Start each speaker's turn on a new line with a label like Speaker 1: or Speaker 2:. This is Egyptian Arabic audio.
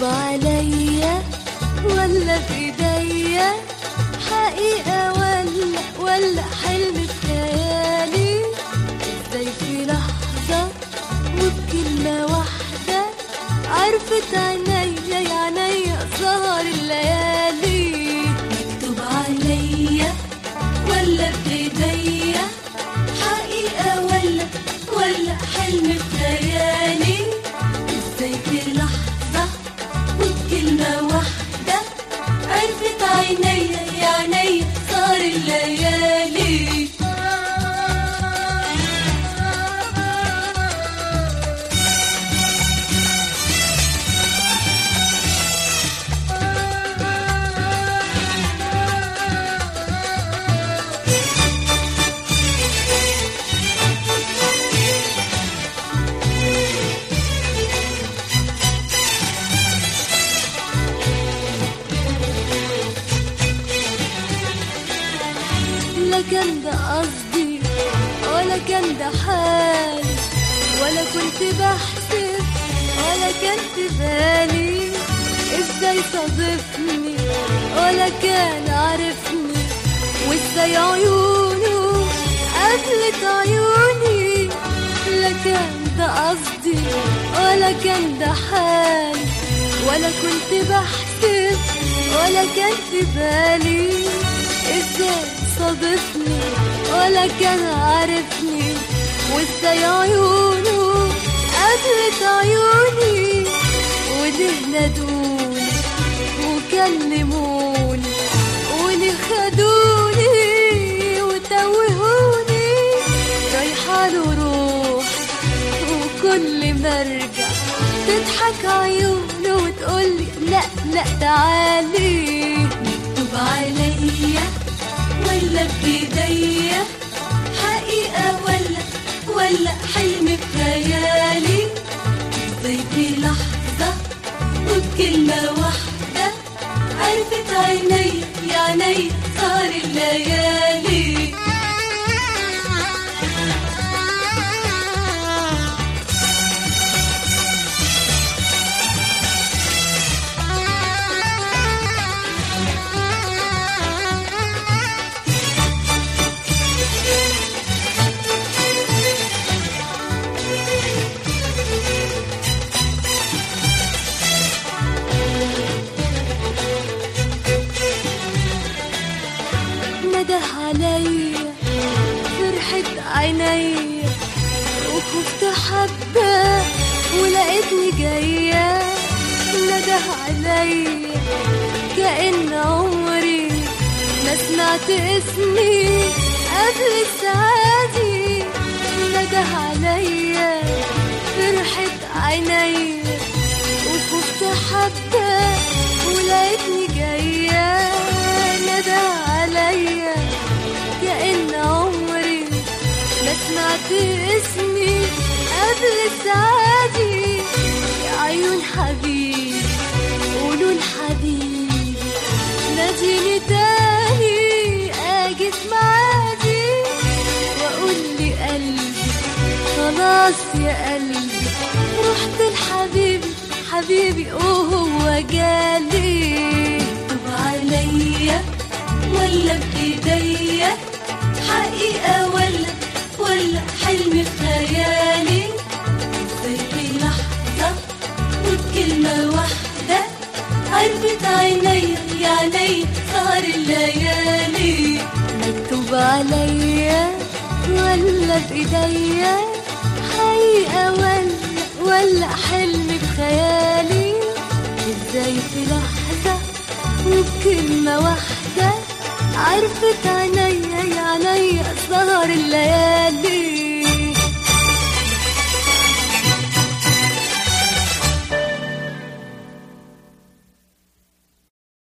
Speaker 1: مكتوب عليا ولا بإيديا حقيقة ولا ولا حلم في خيالي ازاي في لحظة وبكلمة واحدة عرفت عينيا يا عينيا سهر الليالي مكتوب عليا ولا بإيديا حقيقة ولا ولا حلم في خيالي ازاي في لحظة وبكلمة واحدة عرفت عينيا يا عينيا صار الليالي لا كان ده قصدي ولا كان ده حالي ولا كنت بحسب ولا كان في بالي ازاي صادفني ولا كان عارفني وازاي عيونه قابلت عيوني لا كان ده قصدي ولا كان ده حالي ولا كنت بحسب ولا كان في بالي ازاي صادفني ولا كان عارفني وازاي عيونه قابلت عيوني وليه نادوني وكلموني وليه خدوني وتوهوني رايحة له روح وكل ما ارجع تضحك عيونه وتقولي لا لا تعالي مكتوب عليا ولا بايديا حقيقة ولا ولا حلم في خيالي ازاي في لحظة وبكلمة واحدة عرفت عيني يا عيني صار الليالي نده عليا فرحة عينيا وخفت حبة ولقيتني جاية نده عليا كأن عمري ما سمعت اسمي قبل السعادي نده عليا فرحة عينيا وخفت حبة ولقيتني جاية ندى عليا كأن عمري ما سمعت اسمي قبل السعادي يا عيون حبيبي قولوا لحبيبي ناديني تاني اجي في معادي واقول لي قلبي خلاص يا قلبي رحت لحبيبي حبيبي وهو جالي طب عليا ولا بايديا حقيقة ولا ولا حلم في خيالي ازاي في لحظة وبكلمة واحدة عرفت عيني يا عيني صار الليالي مكتوب عليا ولا بايديا حقيقة ولا ولا حلم بخيالي ازاي في لحظة وبكلمة واحدة عرفت عينيا يا عينيا سهر الليالي